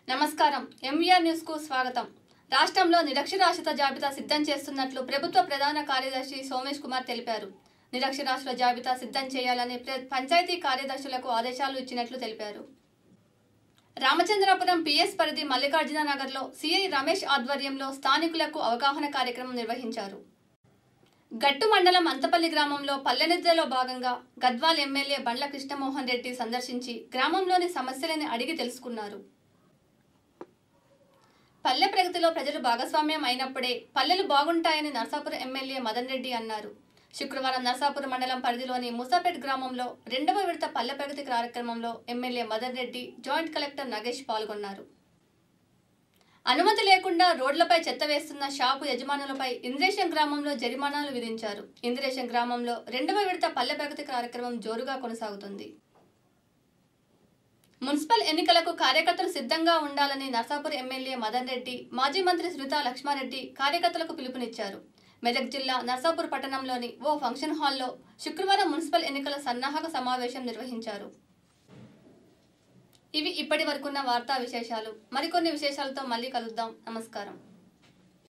నమస్కారం MVR news కు స్వాగతం రాష్ట్రంలో నిరక్షరాస్యత జాబితా సిద్ధం చేస్తున్నట్లు ప్రభుత్వ ప్రధాన కార్యదర్శి సోమేష్ కుమార్ తెలిపారు నిరక్షరాస్యుల జాబితా సిద్ధం చేయాలని ప్ర- పంచాయతీ కార్యదర్శులకు ఆదేశాలు ఇచ్చినట్లు తెలిపారు రామచంద్రాపురం పిఎస్ పరిధి మల్లికార్జున నగర్లో సిఐ రమేష్ ఆధ్వర్యంలో స్థానికులకు అవగాహన కార్యక్రమం నిర్వహించారు గట్టు మండలం అంతపల్లి గ్రామంలో పల్లెనిద్రలో భాగంగా గద్వాల్ ఎమ్మెల్యే బండ్ల కృష్ణమోహన్ రెడ్డి సందర్శించి గ్రామంలోని సమస్యలని అడిగి తెలుసుకున్నారు పల్లె ప్రగతిలో ప్రజలు భాగస్వామ్యం అయినప్పుడే పల్లెలు బాగుంటాయని నర్సాపురం ఎమ్మెల్యే మదన్ రెడ్డి అన్నారు శుక్రవారం నర్సాపురం మండలం పరిధిలోని ముసాపేట్ గ్రామంలో రెండవ విడత పల్లె ప్రగతి కార్యక్రమంలో MLA Madan Reddy joint collector Nagesh పాల్గొన్నారు అనుమతి లేకుండా రోడ్లపై చెత్త వేస్తున్న షాపు యజమానులపై ఇంద్రేశం గ్రామంలో జరిమానాలు విధించారు ఇంద్రేశం గ్రామంలో రెండవ విడత పల్లె ప్రగతి కార్యక్రమం జోరుగా కొనసాగుతుంది మున్సిపల్ ఎన్నికలకు కార్యకర్తలు సిద్ధంగా ఉండాలని నర్సాపూర్ ఎమ్మెల్యే మదన్ రెడ్డి మాజీ మంత్రి సునీతా లక్ష్మారెడ్డి కార్యకర్తలకు పిలుపునిచ్చారు మెదక్ జిల్లా నర్సాపూర్ పట్టణంలోని ఓ ఫంక్షన్ హాల్లో శుక్రవారం మున్సిపల్ ఎన్నికల సన్నాహక సమావేశం నిర్వహించారు ఇవి ఇప్పటి వరకున్న వార్తా విశేషాలు మరికొన్ని విశేషాలతో మళ్ళీ కలుద్దాం నమస్కారం